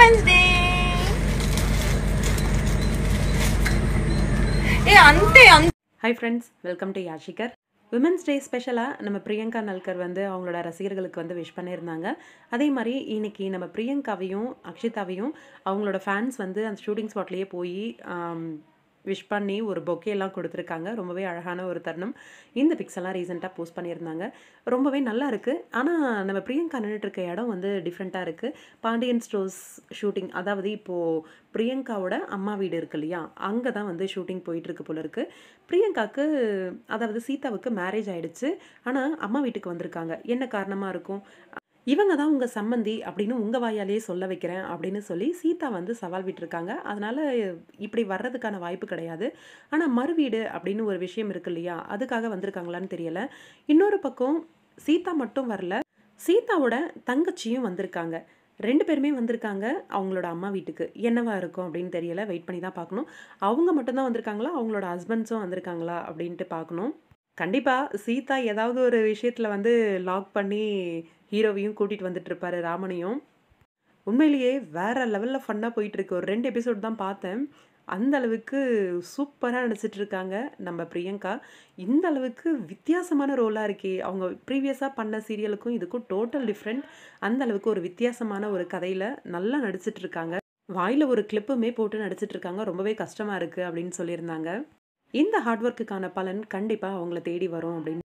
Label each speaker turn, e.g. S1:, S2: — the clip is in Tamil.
S1: உமன்ஸ் டே ஏ அந்தே அந்த
S2: ஹாய் ஃப்ரெண்ட்ஸ் வெல்கம் டு யாஷிகர் விமன்ஸ் டே ஸ்பெஷலாக நம்ம பிரியங்கா நல்கர் வந்து அவங்களோட ரசிகர்களுக்கு வந்து விஷ் பண்ணியிருந்தாங்க அதே மாதிரி இன்னைக்கு நம்ம பிரியங்காவையும் அக்ஷிதாவையும் அவங்களோட ஃபேன்ஸ் வந்து அந்த ஷூட்டிங் ஸ்பாட்லேயே போய் விஷ் பண்ணி ஒரு bouquet எல்லாம் கொடுத்துருக்காங்க ரொம்பவே அழகான ஒரு தருணம் இந்த பிக்ஸ் எல்லாம் ரீசெண்டாக போஸ்ட் பண்ணியிருந்தாங்க ரொம்பவே நல்லா இருக்குது ஆனால் நம்ம பிரியங்கா நின்றுட்டு இருக்க இடம் வந்து டிஃப்ரெண்ட்டாக இருக்குது பாண்டியன் ஸ்டோர்ஸ் ஷூட்டிங் அதாவது இப்போது பிரியங்காவோட அம்மா வீடு இருக்கு இல்லையா அங்கே தான் வந்து ஷூட்டிங் போயிட்டுருக்கு போல இருக்குது பிரியங்காவுக்கு அதாவது சீதாவுக்கு மேரேஜ் ஆயிடுச்சு ஆனால் அம்மா வீட்டுக்கு வந்திருக்காங்க என்ன காரணமாக இருக்கும் இவங்க தான் உங்கள் சம்மந்தி அப்படின்னு உங்கள் வாயாலேயே சொல்ல வைக்கிறேன் அப்படின்னு சொல்லி சீதா வந்து சவால் விட்டுருக்காங்க அதனால் இப்படி வர்றதுக்கான வாய்ப்பு கிடையாது ஆனால் மறுவீடு அப்படின்னு ஒரு விஷயம் இருக்கு இல்லையா அதுக்காக வந்திருக்காங்களான்னு தெரியல இன்னொரு பக்கம் சீதா மட்டும் வரல சீதாவோட தங்கச்சியும் வந்திருக்காங்க ரெண்டு பேருமே வந்திருக்காங்க அவங்களோட அம்மா வீட்டுக்கு என்னவா இருக்கும் அப்படின்னு தெரியல வெயிட் பண்ணி தான் பார்க்கணும் அவங்க மட்டும்தான் வந்திருக்காங்களா அவங்களோட ஹஸ்பண்ட்ஸும் வந்திருக்காங்களா அப்படின்ட்டு பார்க்கணும் கண்டிப்பாக சீதா ஏதாவது ஒரு விஷயத்தில் வந்து லாக் பண்ணி ஹீரோவையும் கூட்டிகிட்டு வந்துட்டு இருப்பாரு ராமனையும் உண்மையிலேயே வேற லெவலில் ஃபன்னாக போயிட்டு இருக்கு ஒரு ரெண்டு எபிசோட் தான் பார்த்தேன் அந்த அளவுக்கு சூப்பராக நடிச்சிட்டு இருக்காங்க நம்ம பிரியங்கா இந்த அளவுக்கு வித்தியாசமான ரோலாக இருக்கே அவங்க ப்ரீவியஸாக பண்ண சீரியலுக்கும் இதுக்கும் டோட்டல் டிஃப்ரெண்ட் அந்த அளவுக்கு ஒரு வித்தியாசமான ஒரு கதையில் நல்லா நடிச்சிட்டு இருக்காங்க வாயில் ஒரு கிளிப்புமே போட்டு நடிச்சிட்டு இருக்காங்க ரொம்பவே கஷ்டமாக இருக்குது அப்படின்னு சொல்லியிருந்தாங்க இந்த ஹார்ட் ஒர்க்குக்கான பலன் கண்டிப்பாக அவங்கள தேடி வரும் அப்படின்னு